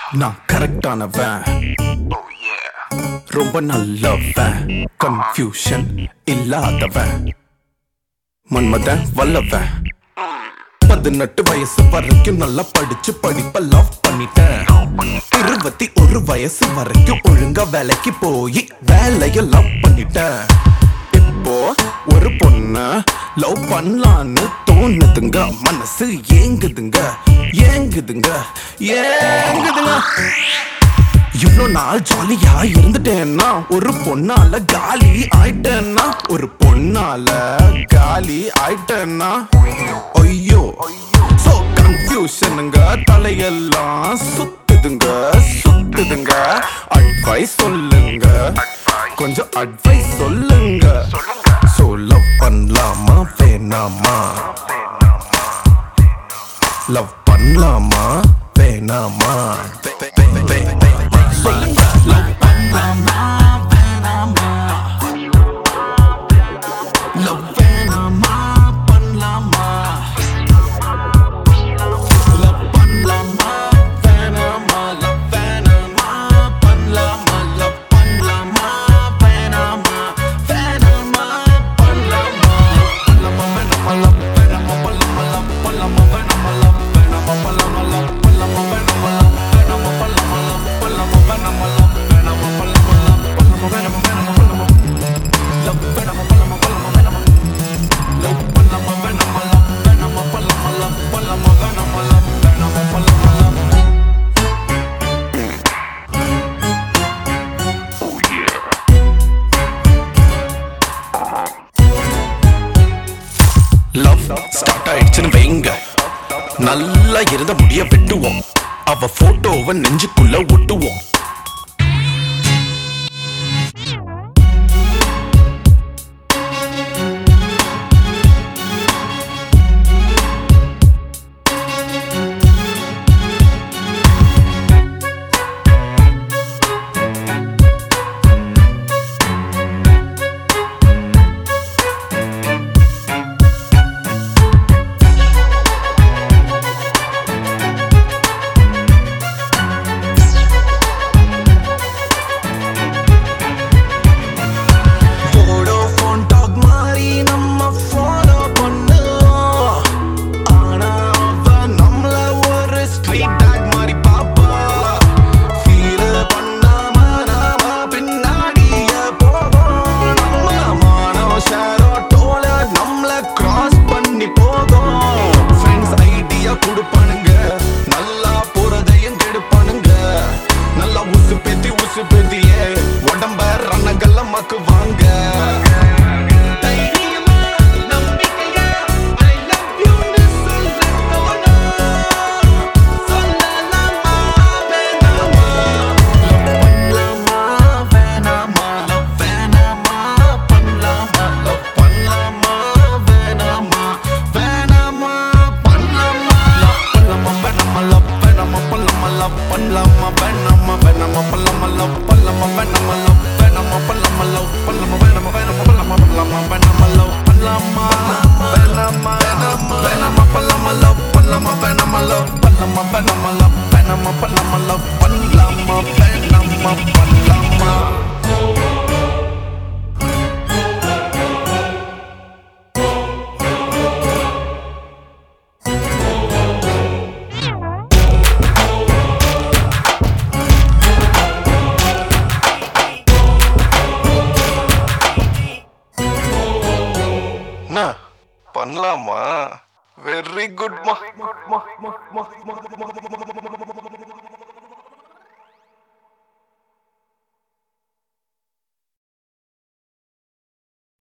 நான் கரெக்டானவன் ரொம்ப நல்லவன் கன்ஃபியூஷன் இல்லாதவன் மன்மதன் வல்லவன் பதினெட்டு வயசு வரைக்கும் நல்லா படிச்சு படிப்ப லவ் பண்ணிட்டேன் இருபத்தி ஒரு வயசு வரைக்கும் ஒழுங்கா வேலைக்கு போய் வேலைய லவ் பண்ணிட்டேன் இப்போ ஒரு பொண்ண லவ் பண்ணலான்னு தோணுதுங்க மனசு ஏங்குதுங்க ஏங்குதுங்க ஏங்குதுங்க இவ்வளோ நாள் ஜாலியா இருந்துட்டேன்னா ஒரு பொண்ணால காலி ஆயிட்டேன்னா ஒரு பொண்ணால காலி ஆயிட்டேன்னா ஐயோ சோ கன்ஃபியூஷனுங்க தலையெல்லாம் சுத்துதுங்க சுத்துதுங்க அட்வைஸ் சொல்லுங்க கொஞ்சம் அட்வைஸ் சொல்லுங்க சோ லவ் பண்ணலாமா வேணாமா லவ் பண்ணலாமா வேணாமா வே- வே- வே- வே- வே- சொல்லுங்க லவ் பண்ணலாமா வேணாமா லவ் வேணாமா பண்ணலாமா லவ் பண்ணலாமா வேணாமா லவ் வேணாமா பண்ணலாமா லவ் பண்ணலாமா வேணாமா வேணாமா பண்ணலாமா பண்ணலாமா வேணாமா லவ் வேணாமா பண்ணலாமா லவ் பண்ணலாமா வேணாமா லவ் வேணாமா பண்ணலாமா லவ் பண்ணலாமா வேணாமா லவ் வேணாமா பண்ணலாமா லவ் பண்ணலாமா வேணாமா லவ் வேணாமா பண்ணலாமா லவ் பண்ணலாமா வேணாமா வேணாமா பண்ணலாமா லவ் வேணாமா பண்ணலாமா பண்ணலாமா வேணாமா லவ் பண்ணலாமா வேணாமா லவ் வேணாமா பண்ணலாமா லவ் பண்ணலாமா வேணாமா லவ் வேணாமா பண்ணலாமா லவ் லவ் ஸ்டார்ட் ஆயிடுச்சுன்னு வைங்க நல்லா இருந்த முடிய வெட்டுவோம் அவ போட்டோவை நெஞ்சுக்குள்ள ஒட்டுவோம் வோடோஃபோன் டாக் மாதிரி நம்ம ஃபாலோ பண்ணுவோம் ஆனா அவ நம்மள ஒரு ஸ்ட்ரீட் டாக் மாதிரி பாப்பா ஃபீல் பண்ணாம நாம பின்னாடியே போவோம் நம்ம மானோ ஷேரோ டோல நம்மள கிராஸ் பண்ணி போகும் ஃப்ரெண்ட்ஸ் ஐடியா கொடுப்பானுங்க நல்லா போறதையும் கெடுப்பானுங்க நல்லா உசு பேத்தி உசு பேத்தியே உடம்ப ரணங்கல்ல மக்குவாங்க தைரியமா, நம்பிக்கையா, I love you-ன்னு சொல்லத்தோணும். சொல்லலாமா, வேணாமா? Love பண்ணலாமா, வேணாமா? Love வேணாமா, பண்ணலாமா? Love பண்ணலாமா, வேணாமா? வேணாமா, பண்ணலாமா? Love பண்ணலாமா, வேணாமா? Love வேணாமா, பண்ணலாமா? Love பண்ணலாமா, வேணாமா? வேணாமா, பண்ணலாமா? Love பண்ணலாமா, வேணாமா? Love வேணாமா, பண்ணலாமா? Love பண்ணலாமா, வேணாமா? வேணாமா, பண்ணலாமா, பண்ணலாமா, வேணாமா? Love பண்ணலாமா, வேணாமா? வேணாமா, பண்ணலாமா? Love பண்ணலாமா, வேணாமா? Love பண்ணலாமா, வேணாமா? Love வேணாமா, பண்ணலாமா? Love பண்ணலாமா, வேணாமா, பண்ணலாமா? என்ன பண்ணலாமா வெரி குட்